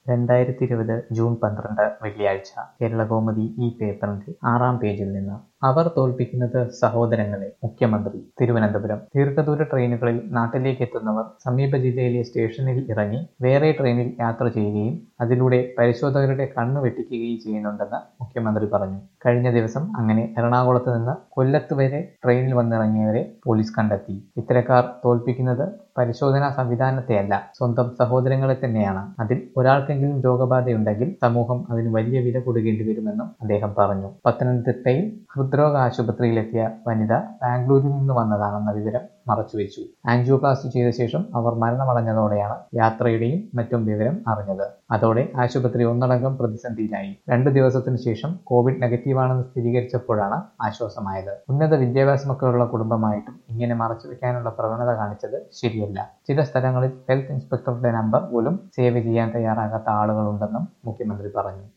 രണ്ടായിരത്തി ഇരുപത് ജൂൺ പന്ത്രണ്ട് വെള്ളിയാഴ്ച കേരളകൗമുദി ഈ പേപ്പറിന്റെ ആറാം പേജിൽ നിന്ന് അവർ തോൽപ്പിക്കുന്നത് സഹോദരങ്ങളെ മുഖ്യമന്ത്രി തിരുവനന്തപുരം ദീർഘദൂര ട്രെയിനുകളിൽ നാട്ടിലേക്ക് എത്തുന്നവർ സമീപ ജില്ലയിലെ സ്റ്റേഷനിൽ ഇറങ്ങി വേറെ ട്രെയിനിൽ യാത്ര ചെയ്യുകയും അതിലൂടെ പരിശോധകരുടെ കണ്ണ് വെട്ടിക്കുകയും ചെയ്യുന്നുണ്ടെന്ന് മുഖ്യമന്ത്രി പറഞ്ഞു കഴിഞ്ഞ ദിവസം അങ്ങനെ എറണാകുളത്ത് നിന്ന് കൊല്ലത്ത് വരെ ട്രെയിനിൽ വന്നിറങ്ങിയവരെ പോലീസ് കണ്ടെത്തി ഇത്തരക്കാർ തോൽപ്പിക്കുന്നത് പരിശോധനാ സംവിധാനത്തെയല്ല സ്വന്തം സഹോദരങ്ങളെ തന്നെയാണ് അതിൽ ഒരാൾക്കെങ്കിലും രോഗബാധയുണ്ടെങ്കിൽ സമൂഹം അതിന് വലിയ വില കൊടുക്കേണ്ടി വരുമെന്നും അദ്ദേഹം പറഞ്ഞു പത്തനംതിട്ടയിൽ ഹൃദ്രോഗ ആശുപത്രിയിലെത്തിയ വനിത ബാംഗ്ലൂരിൽ നിന്ന് വന്നതാണെന്ന വിവരം മറച്ചുവെച്ചു ആൻജിയോപ്ലാസ്റ്റി ചെയ്ത ശേഷം അവർ മരണമടഞ്ഞതോടെയാണ് യാത്രയുടെയും മറ്റും വിവരം അറിഞ്ഞത് അതോടെ ആശുപത്രി ഒന്നടങ്കം പ്രതിസന്ധിയിലായി രണ്ടു ദിവസത്തിനു ശേഷം കോവിഡ് നെഗറ്റീവാണെന്ന് സ്ഥിരീകരിച്ചപ്പോഴാണ് ആശ്വാസമായത് ഉന്നത വിദ്യാഭ്യാസമൊക്കെയുള്ള കുടുംബമായിട്ടും ഇങ്ങനെ മറച്ചുവെക്കാനുള്ള പ്രവണത കാണിച്ചത് ശരിയല്ല ചില സ്ഥലങ്ങളിൽ ഹെൽത്ത് ഇൻസ്പെക്ടറുടെ നമ്പർ പോലും സേവ് ചെയ്യാൻ തയ്യാറാകാത്ത ആളുകളുണ്ടെന്നും മുഖ്യമന്ത്രി പറഞ്ഞു